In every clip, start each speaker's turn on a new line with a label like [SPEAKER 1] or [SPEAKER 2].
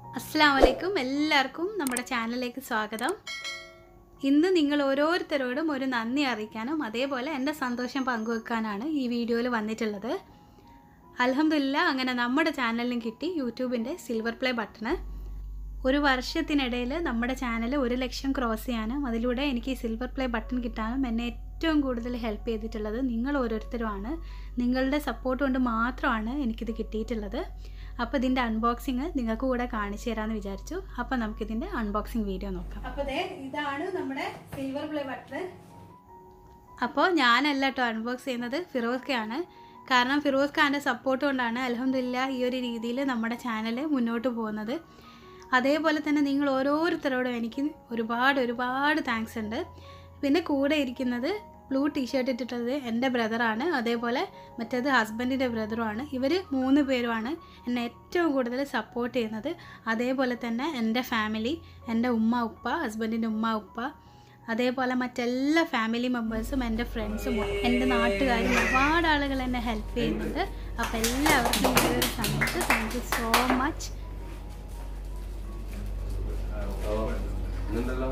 [SPEAKER 1] അസ്സാം വലൈക്കും എല്ലാവർക്കും നമ്മുടെ ചാനലിലേക്ക് സ്വാഗതം ഇന്ന് നിങ്ങൾ ഓരോരുത്തരോടും ഒരു നന്ദി അറിയിക്കാനും അതേപോലെ എൻ്റെ സന്തോഷം പങ്കുവെക്കാനാണ് ഈ വീഡിയോയിൽ വന്നിട്ടുള്ളത് അലഹമില്ല അങ്ങനെ നമ്മുടെ ചാനലിനും കിട്ടി യൂട്യൂബിൻ്റെ സിൽവർ പ്ലേ ബട്ടണ് ഒരു വർഷത്തിനിടയിൽ നമ്മുടെ ചാനൽ ഒരു ലക്ഷം ക്രോസ് ചെയ്യാനും അതിലൂടെ എനിക്ക് ഈ സിൽവർ പ്ലേ ബട്ടൺ കിട്ടാനും എന്നെ ഏറ്റവും കൂടുതൽ ഹെൽപ്പ് ചെയ്തിട്ടുള്ളത് നിങ്ങൾ ഓരോരുത്തരുമാണ് നിങ്ങളുടെ സപ്പോർട്ട് കൊണ്ട് മാത്രമാണ് എനിക്കിത് കിട്ടിയിട്ടുള്ളത് അപ്പോൾ ഇതിൻ്റെ അൺബോക്സിങ് നിങ്ങൾക്ക് കൂടെ കാണിച്ചു തരാമെന്ന് വിചാരിച്ചു അപ്പോൾ നമുക്കിതിൻ്റെ അൺബോക്സിങ് വീഡിയോ നോക്കാം അപ്പോൾ ദേ ഇതാണ് നമ്മുടെ സിൽവർ പ്ലേ ബട്ടൺ അപ്പോൾ ഞാനല്ല കേട്ടോ അൺബോക്സ് ചെയ്യുന്നത് ഫിറോസ് ആണ് കാരണം ഫിറോസ് ഖാൻ്റെ സപ്പോർട്ട് കൊണ്ടാണ് അലഹമില്ല ഈ ഒരു രീതിയിൽ നമ്മുടെ ചാനൽ മുന്നോട്ട് പോകുന്നത് അതേപോലെ തന്നെ നിങ്ങൾ ഓരോരുത്തരോടും എനിക്ക് ഒരുപാട് ഒരുപാട് താങ്ക്സ് ഉണ്ട് പിന്നെ കൂടെ ഇരിക്കുന്നത് ബ്ലൂ ടീഷർട്ട് ഇട്ടിട്ടത് എൻ്റെ ബ്രദറാണ് അതേപോലെ മറ്റേത് ഹസ്ബൻഡിൻ്റെ ബ്രദറുമാണ് ഇവർ മൂന്ന് പേരുമാണ് എന്നെ ഏറ്റവും കൂടുതൽ സപ്പോർട്ട് ചെയ്യുന്നത് അതേപോലെ തന്നെ എൻ്റെ ഫാമിലി എൻ്റെ ഉമ്മ ഉപ്പ ഹസ്ബൻഡിൻ്റെ ഉമ്മ ഉപ്പ അതേപോലെ മറ്റെല്ലാ ഫാമിലി മെമ്പേഴ്സും എൻ്റെ ഫ്രണ്ട്സും എൻ്റെ നാട്ടുകാരും ഒരുപാട് ആളുകൾ എന്നെ ഹെൽപ്പ് ചെയ്യുന്നുണ്ട് അപ്പോൾ എല്ലാവർക്കും ഈ ഒരു സമയത്ത് താങ്ക് യു സോ മച്ച്
[SPEAKER 2] ഇന്നുണ്ടല്ലോ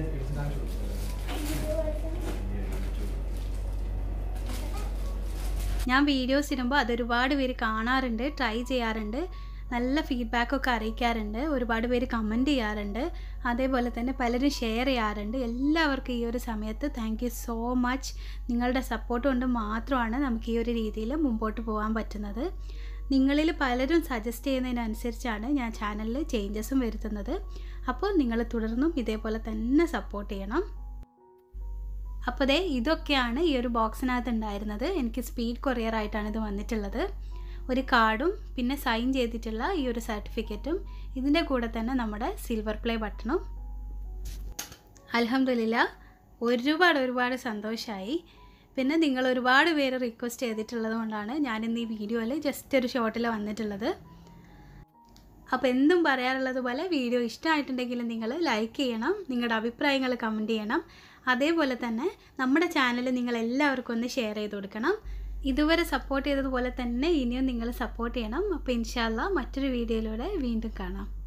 [SPEAKER 1] ഞാൻ വീഡിയോസ് ഇടുമ്പോൾ അതൊരുപാട് പേര് കാണാറുണ്ട് ട്രൈ ചെയ്യാറുണ്ട് നല്ല ഫീഡ്ബാക്കൊക്കെ അറിയിക്കാറുണ്ട് ഒരുപാട് പേര് കമൻറ്റ് ചെയ്യാറുണ്ട് അതേപോലെ തന്നെ പലരും ഷെയർ ചെയ്യാറുണ്ട് എല്ലാവർക്കും ഈ ഒരു സമയത്ത് താങ്ക് യു സോ മച്ച് നിങ്ങളുടെ സപ്പോർട്ട് കൊണ്ട് മാത്രമാണ് നമുക്ക് ഈ ഒരു രീതിയിൽ മുമ്പോട്ട് പോകാൻ പറ്റുന്നത് നിങ്ങളിൽ പലരും സജസ്റ്റ് ചെയ്യുന്നതിനനുസരിച്ചാണ് ഞാൻ ചാനലിൽ ചേഞ്ചസും വരുത്തുന്നത് അപ്പോൾ നിങ്ങൾ തുടർന്നും ഇതേപോലെ തന്നെ സപ്പോർട്ട് ചെയ്യണം അപ്പോൾ ദേ ഇതൊക്കെയാണ് ഈ ഒരു ബോക്സിനകത്ത് ഉണ്ടായിരുന്നത് എനിക്ക് സ്പീഡ് കൊറിയർ ആയിട്ടാണ് ഇത് വന്നിട്ടുള്ളത് ഒരു കാർഡും പിന്നെ സൈൻ ചെയ്തിട്ടുള്ള ഈ ഒരു സർട്ടിഫിക്കറ്റും ഇതിൻ്റെ കൂടെ തന്നെ നമ്മുടെ സിൽവർ പ്ലേ ബട്ടണും അലഹമില്ല ഒരുപാട് ഒരുപാട് സന്തോഷമായി പിന്നെ നിങ്ങൾ ഒരുപാട് പേര് റിക്വസ്റ്റ് ചെയ്തിട്ടുള്ളത് കൊണ്ടാണ് ഞാനിന്ന് ഈ വീഡിയോയിൽ ജസ്റ്റ് ഒരു ഷോട്ടിൽ വന്നിട്ടുള്ളത് അപ്പോൾ എന്തും പറയാറുള്ളത് പോലെ വീഡിയോ ഇഷ്ടമായിട്ടുണ്ടെങ്കിൽ നിങ്ങൾ ലൈക്ക് ചെയ്യണം നിങ്ങളുടെ അഭിപ്രായങ്ങൾ കമൻറ്റ് ചെയ്യണം അതേപോലെ തന്നെ നമ്മുടെ ചാനൽ നിങ്ങൾ എല്ലാവർക്കും ഒന്ന് ഷെയർ ചെയ്ത് കൊടുക്കണം ഇതുവരെ സപ്പോർട്ട് ചെയ്തതുപോലെ തന്നെ ഇനിയും നിങ്ങൾ സപ്പോർട്ട് ചെയ്യണം അപ്പോൾ ഇൻഷാല്ല മറ്റൊരു വീഡിയോയിലൂടെ വീണ്ടും കാണാം